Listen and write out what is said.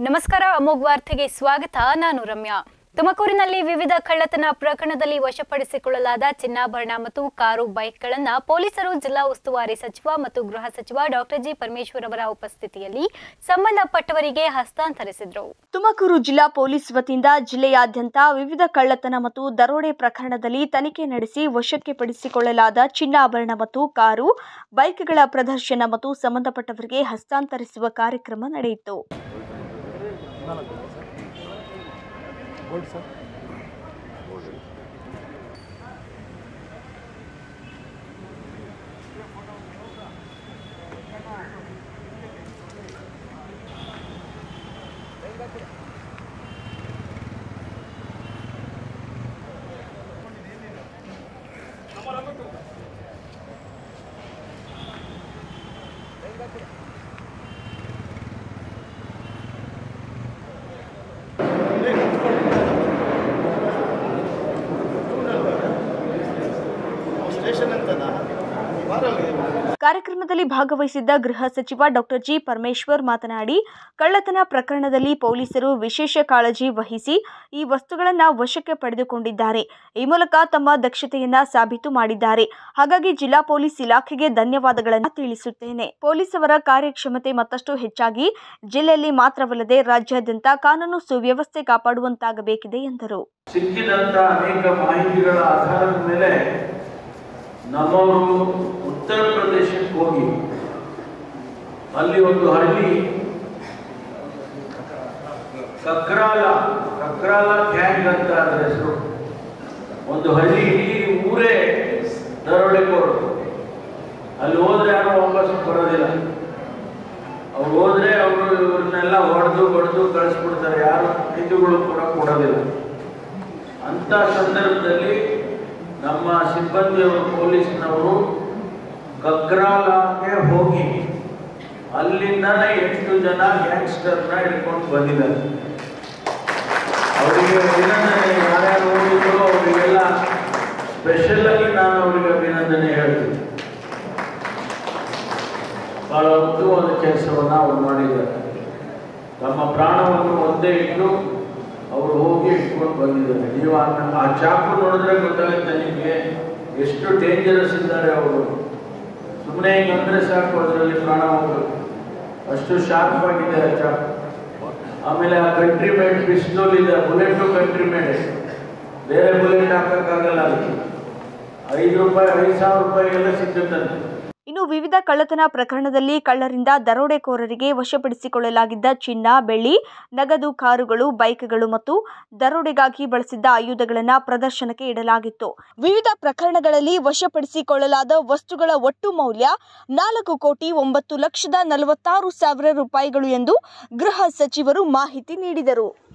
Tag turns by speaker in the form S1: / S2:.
S1: ನಮಸ್ಕಾರ ಅಮೋಘ್ ವಾರ್ತೆಗೆ ಸ್ವಾಗತ ನಾನು ರಮ್ಯಾ ತುಮಕೂರಿನಲ್ಲಿ ವಿವಿಧ ಕಳ್ಳತನ ಪ್ರಕರಣದಲ್ಲಿ ವಶಪಡಿಸಿಕೊಳ್ಳಲಾದ ಚಿನ್ನಾಭರಣ ಮತ್ತು ಕಾರು ಬೈಕ್ಗಳನ್ನ ಪೊಲೀಸರು ಜಿಲ್ಲಾ ಉಸ್ತುವಾರಿ ಸಚಿವ ಮತ್ತು ಗೃಹ ಸಚಿವ ಡಾಕ್ಟರ್ ಜಿ ಪರಮೇಶ್ವರ್ ಅವರ ಉಪಸ್ಥಿತಿಯಲ್ಲಿ ಸಂಬಂಧಪಟ್ಟವರಿಗೆ ಹಸ್ತಾಂತರಿಸಿದರು
S2: ತುಮಕೂರು ಜಿಲ್ಲಾ ಪೊಲೀಸ್ ವತಿಯಿಂದ ಜಿಲ್ಲೆಯಾದ್ಯಂತ ವಿವಿಧ ಕಳ್ಳತನ ಮತ್ತು ದರೋಡೆ ಪ್ರಕರಣದಲ್ಲಿ ತನಿಖೆ ನಡೆಸಿ ವಶಕ್ಕೆ ಪಡಿಸಿಕೊಳ್ಳಲಾದ ಚಿನ್ನಾಭರಣ ಮತ್ತು ಕಾರು ಬೈಕ್ಗಳ ಪ್ರದರ್ಶನ ಮತ್ತು ಸಂಬಂಧಪಟ್ಟವರಿಗೆ ಹಸ್ತಾಂತರಿಸುವ ಕಾರ್ಯಕ್ರಮ ನಡೆಯಿತು
S3: ಸ್ಟೇಷನ್ ಅಂತನಾ ಬಾರಲ್ಲಿ
S2: ಕಾರ್ಯಕ್ರಮದಲ್ಲಿ ಭಾಗವಹಿಸಿದ್ದ ಗೃಹ ಸಚಿವ ಡಾಕ್ಟರ್ ಜಿ ಪರಮೇಶ್ವರ್ ಮಾತನಾಡಿ ಕಳ್ಳತನ ಪ್ರಕರಣದಲ್ಲಿ ಪೊಲೀಸರು ವಿಶೇಷ ಕಾಳಜಿ ವಹಿಸಿ ಈ ವಸ್ತುಗಳನ್ನು ವಶಕ್ಕೆ ಪಡೆದುಕೊಂಡಿದ್ದಾರೆ ಈ ಮೂಲಕ ತಮ್ಮ ದಕ್ಷತೆಯನ್ನ ಸಾಬೀತು ಮಾಡಿದ್ದಾರೆ ಹಾಗಾಗಿ ಜಿಲ್ಲಾ ಪೊಲೀಸ್ ಇಲಾಖೆಗೆ ಧನ್ಯವಾದಗಳನ್ನು ತಿಳಿಸುತ್ತೇನೆ ಪೊಲೀಸ್ ಅವರ ಕಾರ್ಯಕ್ಷಮತೆ ಮತ್ತಷ್ಟು ಹೆಚ್ಚಾಗಿ ಜಿಲ್ಲೆಯಲ್ಲಿ ಮಾತ್ರವಲ್ಲದೆ ರಾಜ್ಯಾದ್ಯಂತ ಕಾನೂನು ಸುವ್ಯವಸ್ಥೆ ಕಾಪಾಡುವಂತಾಗಬೇಕಿದೆ ಎಂದರು
S4: ಸಿಕ್ಕಿದಂತ ಅನೇಕ ಮಾಹಿತಿಗಳ ಆಧಾರದ ಮೇಲೆ ನಮ್ಮವರು ಉತ್ತರ ಪ್ರದೇಶಕ್ಕೆ ಹೋಗಿ ಅಲ್ಲಿ ಒಂದು ಹಳ್ಳಿ ಕಕ್ರಾಲ ಕಕ್ರಾಲ ಗ್ಯಾಂಗ್ ಅಂತ ಅದರ ಹೆಸರು ಒಂದು ಹಳ್ಳಿ ಇಡೀ ಊರೇ ದರೋಡೆಕೋರು ಅಲ್ಲಿ ಹೋದ್ರೆ ಯಾರು ವಾಪಸ್ ಬರೋದಿಲ್ಲ ಅವ್ರು ಹೋದ್ರೆ ಅವರು ಇವ್ರನ್ನೆಲ್ಲ ಹೊಡೆದು ಹೊಡೆದು ಕಳಿಸ್ಬಿಡ್ತಾರೆ ಯಾರು ನಿಧಿಗಳು ಕೂಡ ಕೊಡೋದಿಲ್ಲ ಅಂತ ಸಂದರ್ಭದಲ್ಲಿ ನಮ್ಮ ಸಿಬ್ಬಂದಿಯವರು ಪೊಲೀಸ್ನವರು ಕಗ್ರಾಲಕ್ಕೆ ಹೋಗಿ ಅಲ್ಲಿಂದನೇ ಎಂಟು ಜನ ಗ್ಯಾಂಗ್ಸ್ಟರ್ನ ಹಿಡ್ಕೊಂಡು ಬಂದಿದ್ದಾರೆ ಅವರಿಗೆ ಅಭಿನಂದನೆ ಯಾರ್ಯಾರು ಹೋಗಿದ್ರು ಅವರಿಗೆಲ್ಲ ಸ್ಪೆಷಲ್ ಆಗಿ ನಾನು ಅವರಿಗೆ ಅಭಿನಂದನೆ ಹೇಳ್ತೀನಿ ಬಹಳ ಉತ್ತಮವಾದ ಕೆಲಸವನ್ನು ಅವರು ಮಾಡಿದ್ದಾರೆ ತಮ್ಮ ಪ್ರಾಣವನ್ನು ಒಂದೇ ಇಟ್ಟು ಅವರು ಹೋಗಿ ಇಟ್ಕೊಂಡು ಬಂದಿದ್ದಾರೆ ನೀವು ಆ ಆ ಚಾಕು ನೋಡಿದ್ರೆ ಗೊತ್ತಾಗುತ್ತೆ ನಿಮಗೆ ಎಷ್ಟು ಡೇಂಜರಸ್ ಇದ್ದಾರೆ ಅವರು ಸುಮ್ಮನೆ ಹಿಂಗೆ ಅಂದರೆ ಸಾಕು ಅದರಲ್ಲಿ ಪ್ರಾಣ ಹೋಗ್ಬೇಕು ಅಷ್ಟು ಶಾರ್ಪ್ ಆಗಿದೆ ಆ ಚಾಕು ಆಮೇಲೆ ಆ ಕಂಟ್ರಿ ಮೇಡ್ ಪಿಸ್ತೂಲ್ ಇದೆ ಬುಲೆಟು ಕಂಟ್ರಿ ಮೇಡ್ ಬೇರೆ ಬುಲೆಟ್ ಹಾಕೋಕ್ಕಾಗಲ್ಲ ಅದಕ್ಕೆ ಐದು ರೂಪಾಯಿ ಐದು ಸಾವಿರ ರೂಪಾಯಿಗೆಲ್ಲ ಸಿಕ್ಕುತ್ತಂತೆ
S2: ಇನ್ನು ವಿವಿಧ ಕಳ್ಳತನ ಪ್ರಕರಣದಲ್ಲಿ ಕಳ್ಳರಿಂದ ದರೋಡೆಕೋರರಿಗೆ ವಶಪಡಿಸಿಕೊಳ್ಳಲಾಗಿದ್ದ ಚಿನ್ನ ಬೆಳ್ಳಿ ನಗದು ಕಾರುಗಳು ಬೈಕ್ಗಳು ಮತ್ತು ದರೋಡೆಗಾಗಿ ಬಳಸಿದ್ದ ಆಯುಧಗಳನ್ನು ಪ್ರದರ್ಶನಕ್ಕೆ ಇಡಲಾಗಿತ್ತು ವಿವಿಧ ಪ್ರಕರಣಗಳಲ್ಲಿ ವಶಪಡಿಸಿಕೊಳ್ಳಲಾದ ವಸ್ತುಗಳ ಒಟ್ಟು ಮೌಲ್ಯ ನಾಲ್ಕು ಕೋಟಿ ಒಂಬತ್ತು ಲಕ್ಷದ ನಲವತ್ತಾರು ಸಾವಿರ ರೂಪಾಯಿಗಳು ಎಂದು ಗೃಹ ಸಚಿವರು ಮಾಹಿತಿ ನೀಡಿದರು